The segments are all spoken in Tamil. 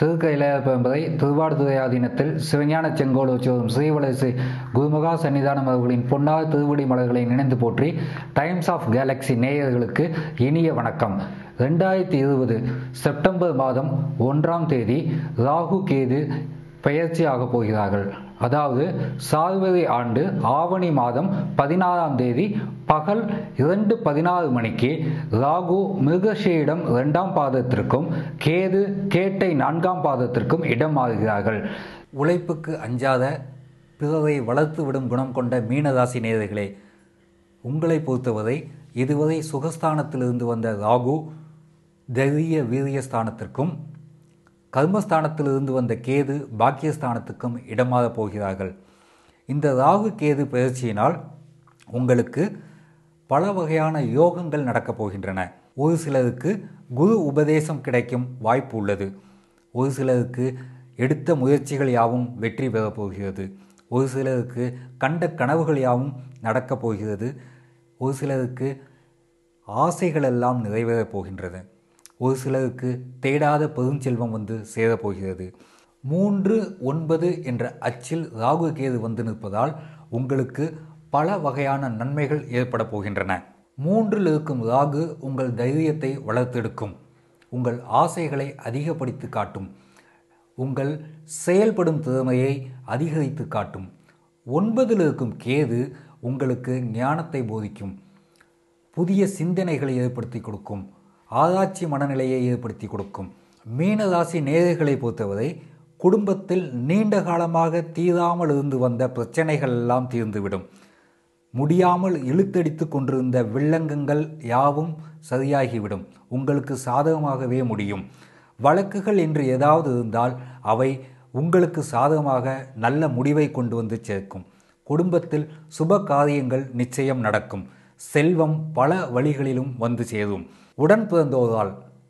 திருக்கையிலாயப்ப என்பதை திருவாடுதுறை ஆதீனத்தில் சிவஞான செங்கோல் வச்சோதும் ஸ்ரீவலசி குருமுகா சன்னிதானம் அவர்களின் பொன்னார் திருவடி மலர்களை நினைந்து போற்றி டைம்ஸ் ஆஃப் கேலக்ஸி நேயர்களுக்கு இனிய வணக்கம் ரெண்டாயிரத்தி இருபது செப்டம்பர் மாதம் ஒன்றாம் தேதி ராகு கேது பெயர்ச்சியாக போகிறார்கள் அதாவது சார்வரி ஆண்டு ஆவணி மாதம் பதினாறாம் தேதி பகல் இரண்டு பதினாறு மணிக்கு ராகு மிருகஷியிடம் இரண்டாம் பாதத்திற்கும் கேது கேட்டை நான்காம் பாதத்திற்கும் இடம் மாறுகிறார்கள் உழைப்புக்கு அஞ்சாத பிறரை வளர்த்து விடும் குணம் கொண்ட மீனராசி நேயர்களே உங்களை பொறுத்தவரை இதுவரை சுகஸ்தானத்திலிருந்து வந்த ராகு தைரிய வீரியஸ்தானத்திற்கும் கர்மஸ்தானத்திலிருந்து வந்த கேது பாக்கியஸ்தானத்துக்கும் இடமாற போகிறார்கள் இந்த ராகு கேது பயிற்சியினால் உங்களுக்கு பல வகையான யோகங்கள் நடக்கப் போகின்றன ஒரு சிலருக்கு குரு உபதேசம் கிடைக்கும் வாய்ப்பு உள்ளது ஒரு சிலருக்கு எடுத்த முயற்சிகள் யாவும் வெற்றி பெறப் போகிறது ஒரு சிலருக்கு கண்ட கனவுகள் யாவும் நடக்கப் போகிறது ஒரு சிலருக்கு ஆசைகள் எல்லாம் நிறைவேறப் போகின்றது ஒரு சிலருக்கு தேடாத பெருஞ்செல்வம் வந்து சேரப்போகிறது மூன்று ஒன்பது என்ற அச்சில் ராகு கேது வந்து நிற்பதால் உங்களுக்கு பல வகையான நன்மைகள் ஏற்பட போகின்றன மூன்றில் இருக்கும் ராகு உங்கள் தைரியத்தை வளர்த்தெடுக்கும் உங்கள் ஆசைகளை அதிகப்படுத்தி காட்டும் உங்கள் செயல்படும் திறமையை அதிகரித்து காட்டும் ஒன்பதில் இருக்கும் கேது உங்களுக்கு ஞானத்தை போதிக்கும் புதிய சிந்தனைகளை ஏற்படுத்தி கொடுக்கும் ஆராய்ச்சி மனநிலையை ஏற்படுத்தி கொடுக்கும் மீனராசி நேயர்களை பொறுத்தவரை குடும்பத்தில் நீண்ட காலமாக தீராமல் இருந்து வந்த பிரச்சனைகள் எல்லாம் தீர்ந்துவிடும் முடியாமல் இழுத்தடித்து கொண்டிருந்த வில்லங்கங்கள் யாவும் சரியாகிவிடும் உங்களுக்கு சாதகமாகவே முடியும் வழக்குகள் என்று ஏதாவது இருந்தால் அவை உங்களுக்கு சாதகமாக நல்ல முடிவை கொண்டு வந்து சேர்க்கும் குடும்பத்தில் சுப காரியங்கள் நிச்சயம் நடக்கும் செல்வம் பல வழிகளிலும் வந்து சேரும் உடன் பிறந்தோரால்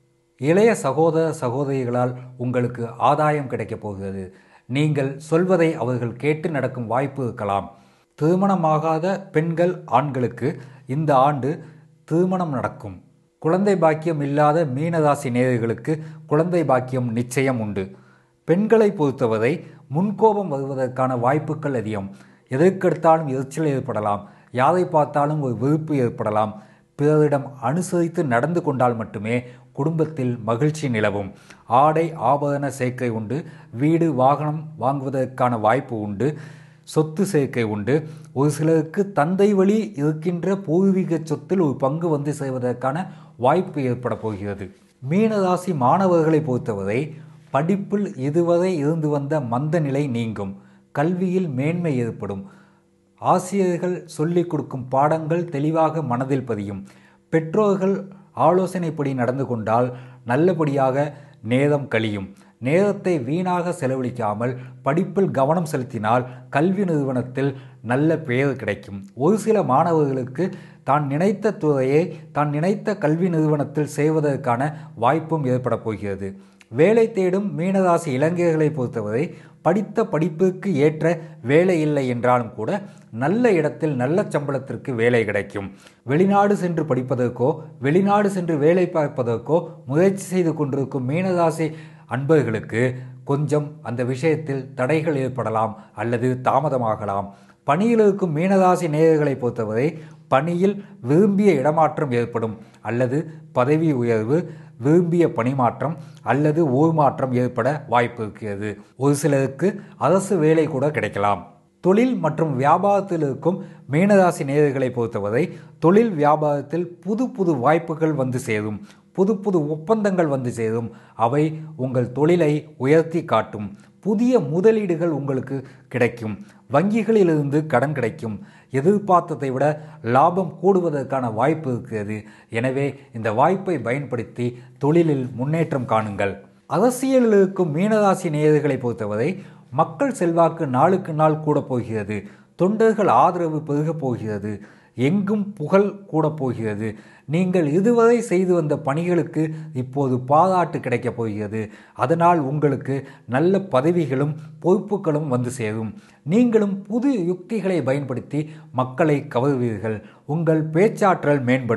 இளைய சகோதர சகோதரிகளால் உங்களுக்கு ஆதாயம் கிடைக்கப் போகிறது நீங்கள் சொல்வதை அவர்கள் கேட்டு நடக்கும் வாய்ப்பு இருக்கலாம் திருமணமாகாத பெண்கள் ஆண்களுக்கு இந்த ஆண்டு திருமணம் நடக்கும் குழந்தை பாக்கியம் இல்லாத மீனராசி நேயர்களுக்கு குழந்தை பாக்கியம் நிச்சயம் உண்டு பெண்களை பொறுத்தவரை முன்கோபம் வருவதற்கான வாய்ப்புகள் அதிகம் எதற்கெடுத்தாலும் எரிச்சல் ஏற்படலாம் யாரை பார்த்தாலும் ஒரு வெறுப்பு ஏற்படலாம் பிறரிடம் அனுசரித்து நடந்து கொண்டால் மட்டுமே குடும்பத்தில் மகிழ்ச்சி நிலவும் ஆடை ஆபரண சேர்க்கை உண்டு வீடு வாகனம் வாங்குவதற்கான வாய்ப்பு உண்டு சொத்து சேர்க்கை உண்டு ஒரு சிலருக்கு தந்தை வழி இருக்கின்ற பூர்வீக சொத்தில் ஒரு பங்கு வந்து செய்வதற்கான வாய்ப்பு ஏற்பட போகிறது மீனராசி மாணவர்களை பொறுத்தவரை படிப்பில் இதுவரை இருந்து வந்த மந்த நிலை நீங்கும் கல்வியில் மேன்மை ஏற்படும் ஆசிரியர்கள் சொல்லிக் கொடுக்கும் பாடங்கள் தெளிவாக மனதில் பதியும் பெற்றோர்கள் ஆலோசனைப்படி நடந்து கொண்டால் நல்லபடியாக நேரம் கழியும் நேரத்தை வீணாக செலவழிக்காமல் படிப்பில் கவனம் செலுத்தினால் கல்வி நிறுவனத்தில் நல்ல பெயர் கிடைக்கும் ஒரு சில மாணவர்களுக்கு தான் நினைத்த துறையை தான் நினைத்த கல்வி நிறுவனத்தில் செய்வதற்கான வாய்ப்பும் ஏற்பட போகிறது வேலை தேடும் மீனராசி இளைஞர்களை பொறுத்தவரை படித்த படிப்புக்கு ஏற்ற வேலை இல்லை என்றாலும் கூட நல்ல இடத்தில் நல்ல சம்பளத்திற்கு வேலை கிடைக்கும் வெளிநாடு சென்று படிப்பதற்கோ வெளிநாடு சென்று வேலை பார்ப்பதற்கோ முயற்சி செய்து கொண்டிருக்கும் மீனராசி அன்பர்களுக்கு கொஞ்சம் அந்த விஷயத்தில் தடைகள் ஏற்படலாம் அல்லது தாமதமாகலாம் பணியில் இருக்கும் மீனராசி நேயர்களை பொறுத்தவரை பணியில் விரும்பிய இடமாற்றம் ஏற்படும் அல்லது பதவி உயர்வு விரும்பிய பணிமாற்றம் அல்லது ஊர் மாற்றம் ஏற்பட வாய்ப்பு இருக்கிறது ஒரு சிலருக்கு அரசு வேலை கூட கிடைக்கலாம் தொழில் மற்றும் வியாபாரத்தில் இருக்கும் மீனராசி நேயர்களை பொறுத்தவரை தொழில் வியாபாரத்தில் புது புது வாய்ப்புகள் வந்து சேரும் புது புது ஒப்பந்தங்கள் வந்து சேரும் அவை உங்கள் தொழிலை உயர்த்தி காட்டும் புதிய முதலீடுகள் உங்களுக்கு கிடைக்கும் வங்கிகளிலிருந்து கடன் கிடைக்கும் எதிர்பார்த்ததை விட லாபம் கூடுவதற்கான வாய்ப்பு இருக்கிறது எனவே இந்த வாய்ப்பை பயன்படுத்தி தொழிலில் முன்னேற்றம் காணுங்கள் அரசியலில் இருக்கும் மீனராசி நேயர்களை பொறுத்தவரை மக்கள் செல்வாக்கு நாளுக்கு நாள் கூட போகிறது தொண்டர்கள் ஆதரவு பெருகப் போகிறது எங்கும் புகழ் கூட போகிறது நீங்கள் இதுவரை செய்து வந்த பணிகளுக்கு இப்போது பாராட்டு கிடைக்கப் போகிறது அதனால் உங்களுக்கு நல்ல பதவிகளும் பொறுப்புகளும் வந்து சேரும் நீங்களும் புது யுக்திகளை பயன்படுத்தி மக்களை கவருவீர்கள் உங்கள் பேச்சாற்றல் மேம்படும்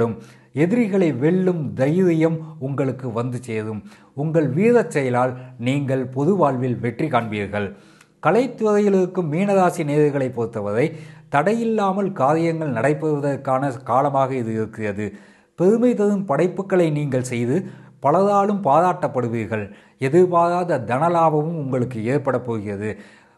எதிரிகளை வெல்லும் தைரியம் உங்களுக்கு வந்து சேரும் உங்கள் வீரச் செயலால் நீங்கள் பொது வாழ்வில் வெற்றி காண்பீர்கள் கலைத்துறையில் இருக்கும் மீனராசி நேர்களை பொறுத்தவரை தடையில்லாமல் காரியங்கள் நடைபெறுவதற்கான காலமாக இது இருக்கிறது பெருமை தரும் படைப்புகளை நீங்கள் செய்து பலராலும் பாராட்டப்படுவீர்கள் எதிர்பாராத தனலாபமும் உங்களுக்கு ஏற்பட போகிறது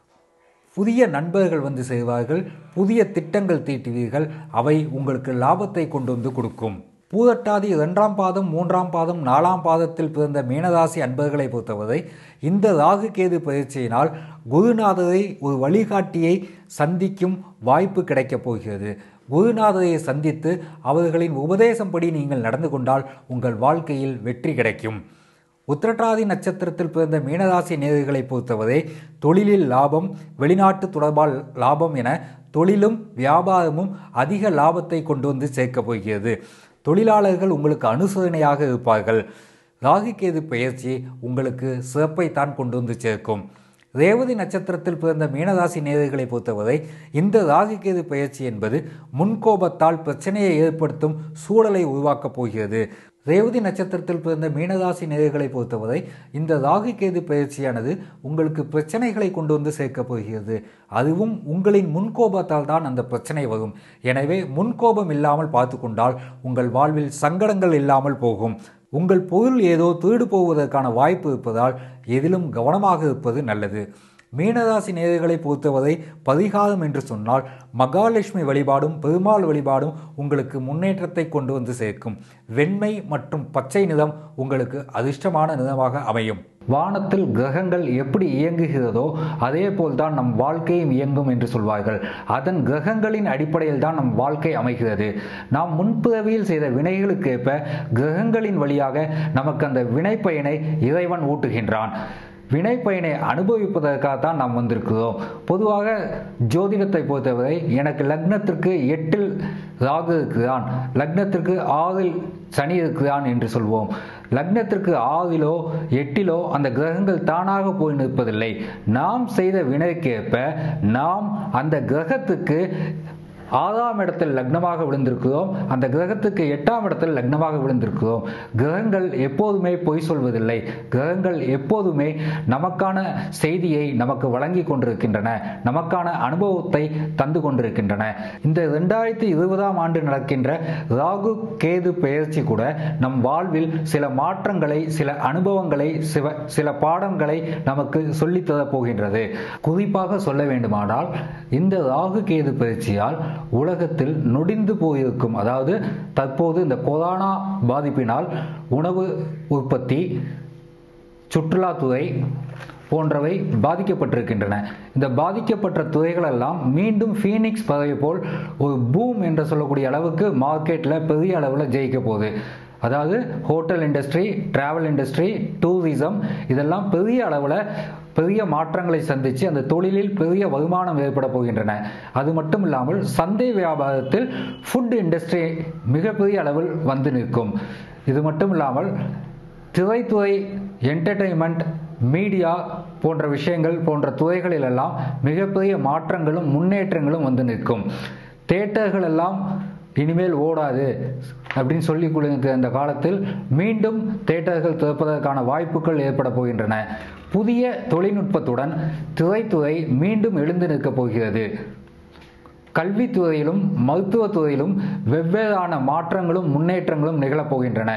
புதிய நண்பர்கள் வந்து செய்வார்கள் புதிய திட்டங்கள் தீட்டுவீர்கள் அவை உங்களுக்கு லாபத்தை கொண்டு வந்து கொடுக்கும் பூதட்டாதி இரண்டாம் பாதம் மூன்றாம் பாதம் நாலாம் பாதத்தில் பிறந்த மீனராசி அன்பர்களை பொறுத்தவரை இந்த ராகு கேது பயிற்சியினால் குருநாதரை ஒரு வழிகாட்டியை சந்திக்கும் வாய்ப்பு கிடைக்கப் போகிறது குருநாதரை சந்தித்து அவர்களின் உபதேசப்படி நீங்கள் நடந்து கொண்டால் உங்கள் வாழ்க்கையில் வெற்றி கிடைக்கும் உத்திரட்டாதி நட்சத்திரத்தில் பிறந்த மீனராசி நேர்களை பொறுத்தவரை தொழிலில் லாபம் வெளிநாட்டு தொடர்பால் லாபம் என தொழிலும் வியாபாரமும் அதிக லாபத்தை கொண்டு வந்து சேர்க்கப் போகிறது தொழிலாளர்கள் உங்களுக்கு அனுசரணையாக இருப்பார்கள் ராகுகேது பயிற்சி உங்களுக்கு சிறப்பை தான் கொண்டு வந்து சேர்க்கும் ரேவதி நட்சத்திரத்தில் பிறந்த மீனராசி நேர்களை பொறுத்தவரை இந்த ராகுகேது பயிற்சி என்பது முன்கோபத்தால் பிரச்சனையை ஏற்படுத்தும் சூழலை உருவாக்கப் போகிறது ரேவதி நட்சத்திரத்தில் பிறந்த மீனராசி நேர்களை பொறுத்தவரை இந்த ராகுகேது பயிற்சியானது உங்களுக்கு பிரச்சனைகளை கொண்டு வந்து சேர்க்கப் போகிறது அதுவும் உங்களின் முன்கோபத்தால் தான் அந்த பிரச்சனை வரும் எனவே முன்கோபம் இல்லாமல் பார்த்து கொண்டால் உங்கள் வாழ்வில் சங்கடங்கள் இல்லாமல் போகும் உங்கள் பொருள் ஏதோ திருடு போவதற்கான வாய்ப்பு இருப்பதால் எதிலும் கவனமாக இருப்பது நல்லது மீனராசி நேர்களை பொறுத்தவரை பரிகாரம் என்று சொன்னால் மகாலட்சுமி வழிபாடும் பெருமாள் வழிபாடும் உங்களுக்கு முன்னேற்றத்தை கொண்டு வந்து சேர்க்கும் வெண்மை மற்றும் பச்சை நிறம் உங்களுக்கு அதிர்ஷ்டமான நிறமாக அமையும் வானத்தில் கிரகங்கள் எப்படி இயங்குகிறதோ அதே போல்தான் நம் வாழ்க்கையும் இயங்கும் என்று சொல்வார்கள் அதன் கிரகங்களின் அடிப்படையில் தான் நம் வாழ்க்கை அமைகிறது நாம் முன்பிறவியில் செய்த வினைகளுக்கேற்ப கிரகங்களின் வழியாக நமக்கு அந்த வினைப்பயனை இறைவன் ஊட்டுகின்றான் வினை பயனை அனுபவிப்பதற்காகத்தான் நாம் வந்திருக்கிறோம் பொதுவாக ஜோதிடத்தை பொறுத்தவரை எனக்கு லக்னத்திற்கு எட்டில் ராகு இருக்கிறான் லக்னத்திற்கு ஆறில் சனி இருக்கிறான் என்று சொல்வோம் லக்னத்திற்கு ஆறிலோ எட்டிலோ அந்த கிரகங்கள் தானாக போய் நிற்பதில்லை நாம் செய்த வினைக்கேற்ப நாம் அந்த கிரகத்துக்கு ஆறாம் இடத்தில் லக்னமாக விழுந்திருக்கிறோம் அந்த கிரகத்துக்கு எட்டாம் இடத்தில் லக்னமாக விழுந்திருக்கிறோம் கிரகங்கள் எப்போதுமே பொய் சொல்வதில்லை கிரகங்கள் எப்போதுமே நமக்கான செய்தியை நமக்கு வழங்கி கொண்டிருக்கின்றன நமக்கான அனுபவத்தை தந்து கொண்டிருக்கின்றன இந்த ரெண்டாயிரத்தி இருபதாம் ஆண்டு நடக்கின்ற ராகு கேது பெயர்ச்சி கூட நம் வாழ்வில் சில மாற்றங்களை சில அனுபவங்களை சில சில பாடங்களை நமக்கு சொல்லித்தரப் போகின்றது குறிப்பாக சொல்ல வேண்டுமானால் இந்த ராகு கேது பயிற்சியால் உலகத்தில் நொடிந்து போயிருக்கும் அதாவது தற்போது இந்த கொரோனா பாதிப்பினால் உணவு உற்பத்தி சுற்றுலாத்துறை போன்றவை பாதிக்கப்பட்டிருக்கின்றன இந்த பாதிக்கப்பட்ட துறைகளெல்லாம் மீண்டும் ஃபீனிக்ஸ் பதவி போல் ஒரு பூம் என்று சொல்லக்கூடிய அளவுக்கு மார்க்கெட்டில் பெரிய அளவில் ஜெயிக்க போகுது அதாவது hotel industry travel industry tourism இதெல்லாம் பெரிய அளவில் பெரிய மாற்றங்களை சந்தித்து அந்த தொழிலில் பெரிய வருமானம் ஏற்பட போகின்றன அது மட்டும் இல்லாமல் சந்தை வியாபாரத்தில் ஃபுட் இண்டஸ்ட்ரி மிகப்பெரிய அளவில் வந்து நிற்கும் இது மட்டும் இல்லாமல் திரைத்துறை என்டர்டெயின்மெண்ட் மீடியா போன்ற விஷயங்கள் போன்ற துறைகளிலெல்லாம் மிகப்பெரிய மாற்றங்களும் முன்னேற்றங்களும் வந்து நிற்கும் தேட்டர்கள் எல்லாம் இனிமேல் ஓடாது அப்படின்னு சொல்லி கொடுத்த அந்த காலத்தில் மீண்டும் தேட்டர்கள் திறப்பதற்கான வாய்ப்புகள் ஏற்பட போகின்றன புதிய தொழில்நுட்பத்துடன் திரைத்துறை மீண்டும் எழுந்து நிற்கப் போகிறது கல்வித்துறையிலும் மருத்துவத்துறையிலும் வெவ்வேறான மாற்றங்களும் முன்னேற்றங்களும் நிகழப்போகின்றன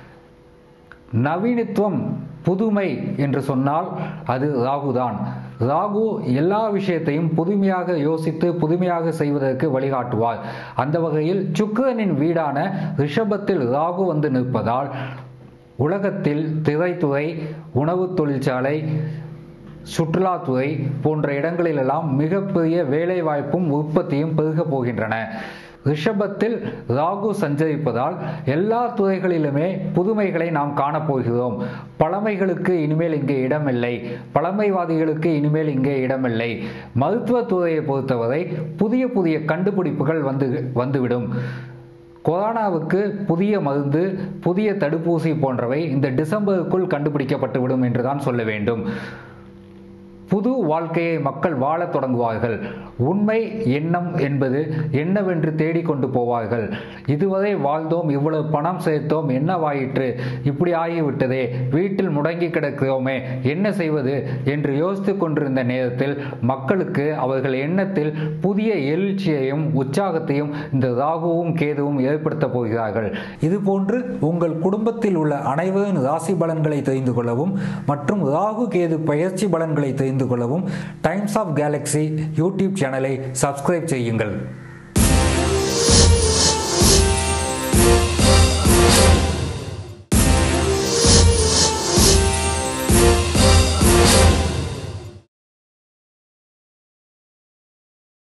நவீனத்துவம் புதுமை என்று சொன்னால் அது ராகுதான் ராகு எல்லா விஷயத்தையும் புதுமையாக யோசித்து புதுமையாக செய்வதற்கு வழிகாட்டுவார் அந்த வகையில் சுக்கிரனின் வீடான ரிஷபத்தில் ராகு வந்து நிற்பதால் உலகத்தில் திரைத்துறை உணவு தொழிற்சாலை சுற்றுலாத்துறை போன்ற இடங்களிலெல்லாம் மிகப்பெரிய வேலைவாய்ப்பும் உற்பத்தியும் பெருகப் போகின்றன ரிஷபத்தில் ராகு சஞ்சரிப்பதால் எல்லா துறைகளிலுமே புதுமைகளை நாம் காணப்போகிறோம் பழமைகளுக்கு இனிமேல் இங்கே இடமில்லை பழமைவாதிகளுக்கு இனிமேல் இங்கே இடமில்லை மருத்துவ துறையை பொறுத்தவரை புதிய புதிய கண்டுபிடிப்புகள் வந்து வந்துவிடும் கொரோனாவுக்கு புதிய மருந்து புதிய தடுப்பூசி போன்றவை இந்த டிசம்பருக்குள் கண்டுபிடிக்கப்பட்டுவிடும் என்றுதான் சொல்ல வேண்டும் புது வாழ்க்கையை மக்கள் வாழத் தொடங்குவார்கள் உண்மை எண்ணம் என்பது என்னவென்று தேடிக்கொண்டு போவார்கள் இதுவரை வாழ்ந்தோம் இவ்வளவு பணம் சேர்த்தோம் என்னவாயிற்று இப்படி ஆகிவிட்டதே வீட்டில் முடங்கி கிடக்கிறோமே என்ன செய்வது என்று யோசித்துக் கொண்டிருந்த நேரத்தில் மக்களுக்கு அவர்கள் எண்ணத்தில் புதிய எழுச்சியையும் உற்சாகத்தையும் இந்த ராகுவும் கேதுவும் ஏற்படுத்தப் போகிறார்கள் இதுபோன்று உங்கள் குடும்பத்தில் உள்ள அனைவரின் ராசி பலன்களை தெரிந்து கொள்ளவும் மற்றும் ராகு கேது பயிற்சி பலன்களை தெரிந்து கொள்ளவும் டைம்ஸ் ஆஃப் கேலக்ஸி யூடியூப் சேனலை சப்ஸ்கிரைப் செய்யுங்கள்